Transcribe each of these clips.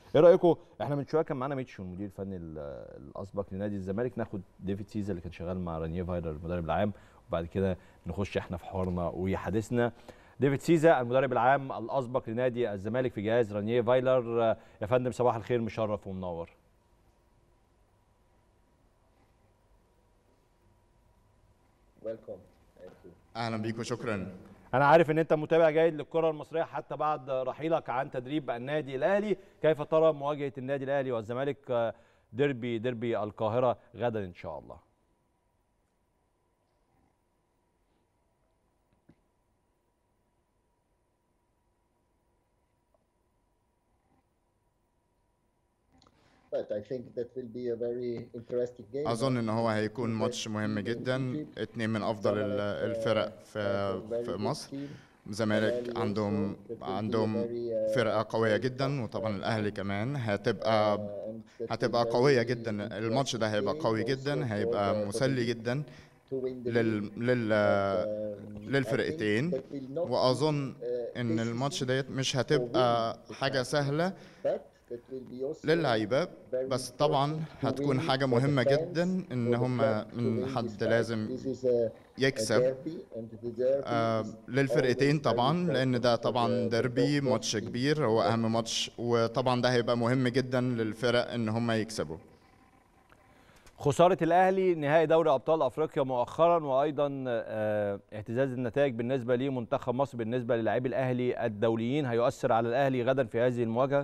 ايه رايكم احنا من شويه كان معانا ميتشو المدير الفني ال- الاسبق لنادي الزمالك ناخد ديفيد سيزا اللي كان شغال مع رانيه فايلر المدرب العام وبعد كده نخش احنا في حوارنا وحديثنا ديفيد سيزا المدرب العام الاسبق لنادي الزمالك في جهاز رانيه فايلر آه، يا فندم صباح الخير مشرف ومنور اهلا بيك وشكرا انا عارف ان انت متابع جيد للكره المصريه حتى بعد رحيلك عن تدريب النادي الاهلي كيف ترى مواجهه النادي الاهلي والزمالك آه، ديربي ديربي القاهره غدا ان شاء الله But I think that will be a very interesting game. اظن ان هو هيكون ماتش مهم جدا اتنين من افضل ال- الفرق في في مصر الزمالك عندهم عندهم فرقه قويه جدا وطبعا الاهلي كمان هتبقى هتبقى قويه جدا الماتش ده هيبقى قوي جدا هيبقى مسلي جدا لل لل للفرقتين واظن ان الماتش ديت مش هتبقى حاجه سهله للعيبه بس طبعا هتكون حاجه مهمه جدا ان هم من حد لازم يكسب آه للفرقتين طبعا لان ده طبعا ديربي ماتش كبير هو اهم ماتش وطبعا ده هيبقى مهم جدا للفرق ان هم يكسبوا خساره الاهلي نهائي دوري ابطال افريقيا مؤخرا وايضا آه، اهتزاز النتائج بالنسبه لمنتخب مصر بالنسبه للاعبي الاهلي الدوليين هيؤثر على الاهلي غدا في هذه المواجهه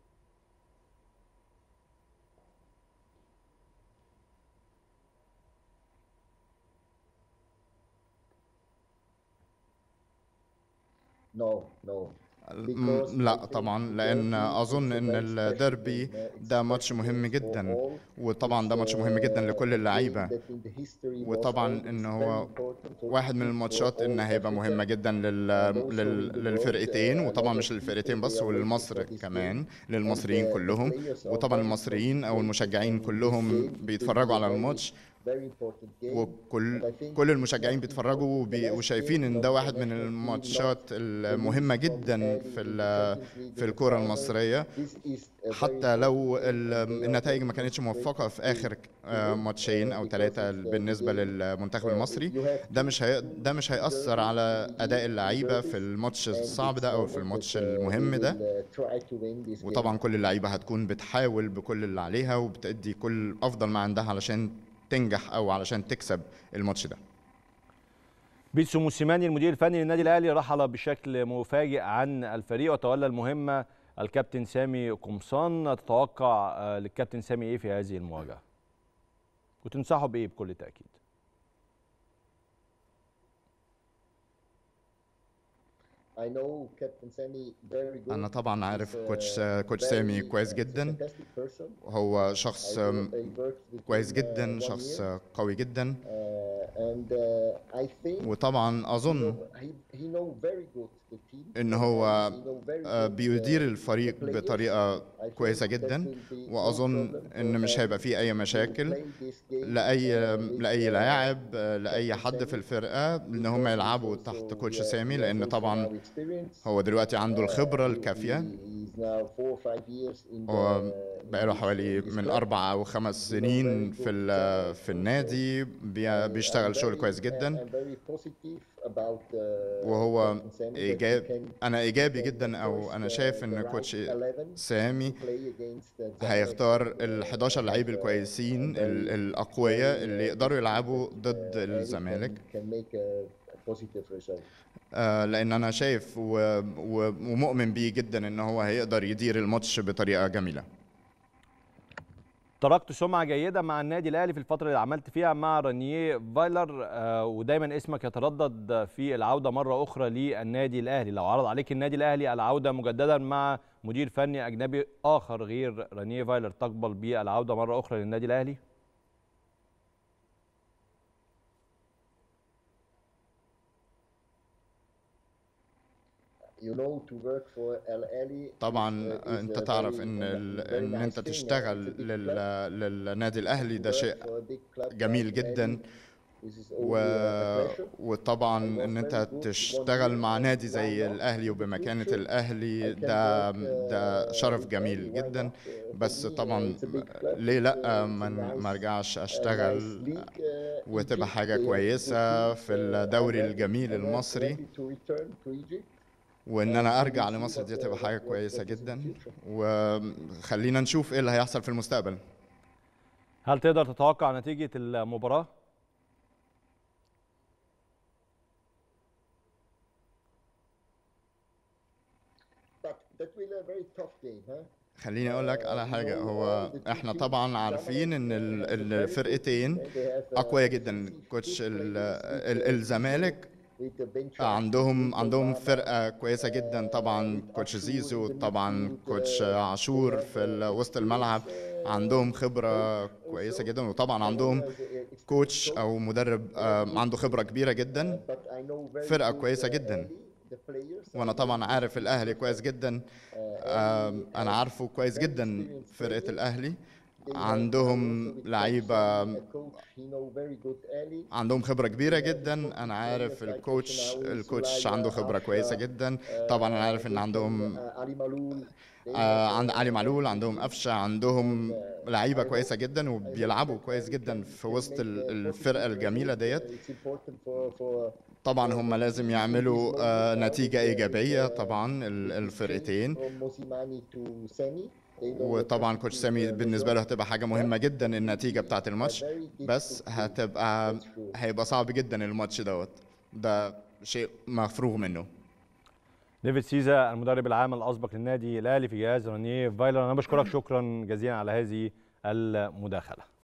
No, no. م- لا طبعا لان اظن ان الديربي ده ماتش مهم جدا وطبعا ده ماتش مهم جدا لكل اللعيبه وطبعا ان هو واحد من الماتشات ان هيبقى مهمه جدا لل... لل... للفرقتين وطبعا مش للفرقتين بس وللمصر كمان للمصريين كلهم وطبعا المصريين او المشجعين كلهم بيتفرجوا على الماتش وكل كل المشجعين بيتفرجوا وبي... وشايفين ان ده واحد من الماتشات المهمه جدا في ال... في الكره المصريه حتى لو ال- النتائج ما كانتش موفقه في اخر آه، ماتشين او ثلاثه بالنسبه للمنتخب المصري ده مش هي... ده مش هيأثر على اداء اللعيبه في الماتش الصعب ده او في الماتش المهم ده وطبعا كل اللعيبه هتكون بتحاول بكل اللي عليها وبتأدي كل افضل ما عندها علشان تنجح او علشان تكسب الماتش ده بيتسو موسيماني المدير الفني للنادي الاهلي رحل بشكل مفاجئ عن الفريق وتولى المهمه الكابتن سامي قمصان تتوقع آه، للكابتن سامي ايه في هذه المواجهه وتنصحه بايه بكل تاكيد I know Captain Sami very good. انا طبعا عارف He's a كوتش كوتش very, سامي uh, كويس جدا fantastic person. هو شخص I آم، worked- I worked with كويس him, uh, جدا one شخص year. قوي جدا Uh, and uh, I think وطبعا اظن he, he know very good the team. ان هو and he know very آه، good, بيدير uh, الفريق the players. بطريقه I think كويسه that جدا will be no واظن problem ان for مش them هيبقى فيه اي to مشاكل play this game, لاي uh, with, لاي uh, لاعب آه، لاي Captain حد في Sami. الفرقه ان هم because يلعبوا he's تحت also- كوتش he has- سامي he has لان also طبعا now experience. هو دلوقتي عنده الخبره Uh, he- الكافيه he- he's now four or five years in هو the- in بقاله this- حوالي this من club. أربع أو خمس سنين في ال- في النادي بي- بيشتغل شغل كويس جدا وهو إيجاب أنا إيجابي جدا أو أنا شايف إن كوتش سامي هيختار ال 11 لعيب الكويسين ال- الأقوياء اللي يقدروا يلعبوا ضد الزمالك آه، لأن أنا شايف و- و- ومؤمن بيه جدا إن هو هيقدر يدير الماتش بطريقة جميلة تركت سمعه جيده مع النادي الاهلي في الفتره اللي عملت فيها مع رانيه فايلر آه، ودايما اسمك يتردد في العوده مره اخرى للنادي الاهلي لو عرض عليك النادي الاهلي العوده مجددا مع مدير فني اجنبي اخر غير رانيه فايلر تقبل بالعوده مره اخرى للنادي الاهلي طبعا انت تعرف ان ال... ان انت تشتغل لل... للنادي الاهلي ده شيء جميل جدا This is و... only a pleasure. وطبعا ان انت تشتغل مع نادي زي الاهلي وبمكانه الاهلي ده ده شرف جميل جدا بس طبعا ليه لا ما ما ارجعش اشتغل وتبقى حاجه كويسه في الدوري الجميل المصري وان انا ارجع لمصر دي تبقى حاجه كويسه جدا وخلينا نشوف ايه اللي هيحصل في المستقبل هل تقدر تتوقع نتيجه المباراه But that will be a very tough game, huh? خليني اقول لك على حاجه هو احنا طبعا عارفين ان ال- الفرقتين اقوياء جدا كوتش ال- ال- الزمالك With the bench عندهم عندهم فرقه كويسه جدا طبعا كوتش زيزو طبعا كوتش عاشور في ال- وسط الملعب عندهم خبره كويسه جدا وطبعا عندهم كوتش او مدرب آه، عنده خبره كبيره جدا But I know very فرقة good, كويسة uh, جدا. Ahly, the players. وانا طبعا عارف الاهلي كويس جدا آم، انا عارفه كويس جدا فرقه الاهلي عندهم لعيبه A coach, he know very good Ahly. عندهم خبره كبيره جدا انا عارف الكوتش الكوتش عنده خبره كويسه جدا طبعا انا عارف ان عندهم Uh, Ali Malul. they آه، have, عند uh, علي معلول عندهم قفشه عندهم لعيبه كويسه جدا وبيلعبوا كويس جدا في وسط ال- الفرقه الجميله ديت It's important for for طبعا هم لازم يعملوا آه، نتيجه ايجابيه طبعا ال- الفرقتين from Mosimani to Semi. They know وطبعا that كوتش this is سامي the بالنسبه له result. هتبقى حاجه مهمه جدا النتيجه بتاعه الماتش بس هتبقى هيبقى صعب جدا الماتش دوت ده شيء مفروغ منه ديفيد سيزا المدرب العام الاسبق للنادي الاهلي في جهاز رانيه فايلر انا بشكرك شكرا جزيلا على هذه المداخله